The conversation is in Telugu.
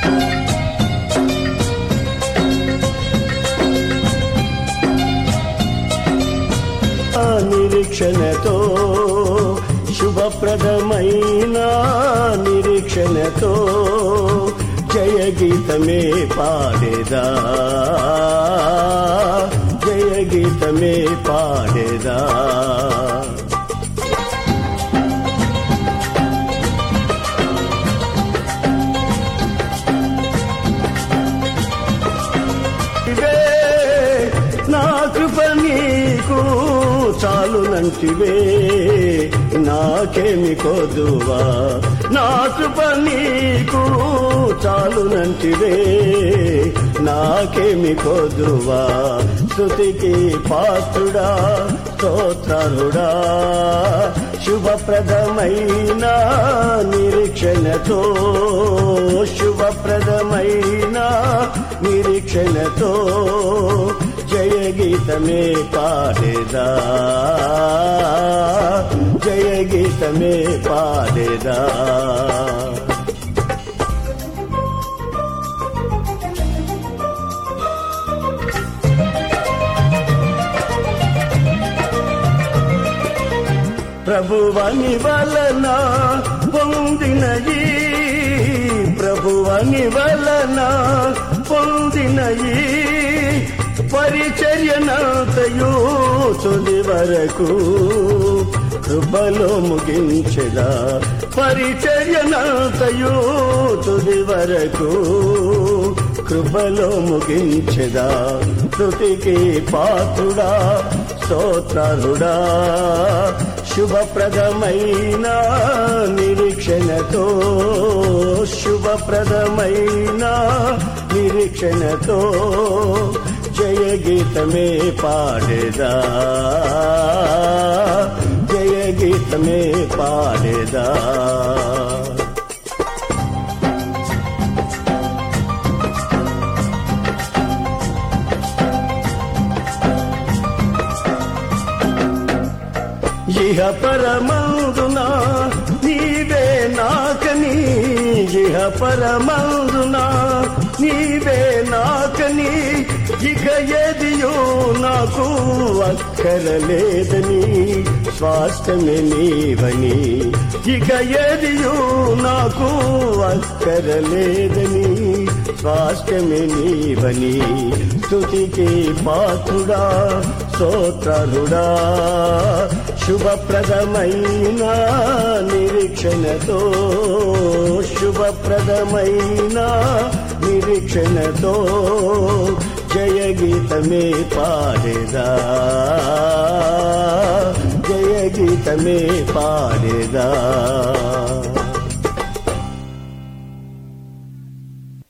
ఆ నిరీక్షణతో శుభప్రదమైన నిరీక్షణతో జయ గీతమే పాడేదా జయ గీతమే పాడేదా ఇవే నా కృప నీకు చాలునంటివే నాకేమి కొదువా నా కృప నీకు చాలునంటివే నాకేమి కొదువా స్థుతికి పాత్రుడా స్తోత్రుడా శుభప్రదమైన నిరీక్షణతో శుభప్రదమైన నిరీక్షణతో జయ గీతమే పాడేదా జయ గీతమే పాడేదా ప్రభువని వలన పొందినయి ప్రభువని వలన పొందినయి పరిచర్యనంతయు తుది వరకు కృపలో ముగించెదా పరిచర్యనంతయు తుది వరకు కృపలో ముగించెదా తుతికి పాత్రుడా స్తోత్రుడా శుభప్రదమైన నిరీక్షణతో శుభప్రదమైన నిరీక్షణతో జయ గీతమే పాడేదా జయ గీతమే పాడేదా ఇహ పరమందున నీవే నాకని ఇహ పరమందున నీవే నాకని ఇక ఎదియో నాకు అక్కరలేదని స్వాస్థ్యమే నీవని ఇక ఎదియో నాకు అక్కరలేదని స్వాస్థ్యమే నీవని స్తుతికి పాత్రుడా స్తోత్రుడా శుభప్రదమైన నిరీక్షణతో శుభప్రదమైన నిరీక్షణతో జయ గీతమే పాడేదా జయ గీతమే పాడేదా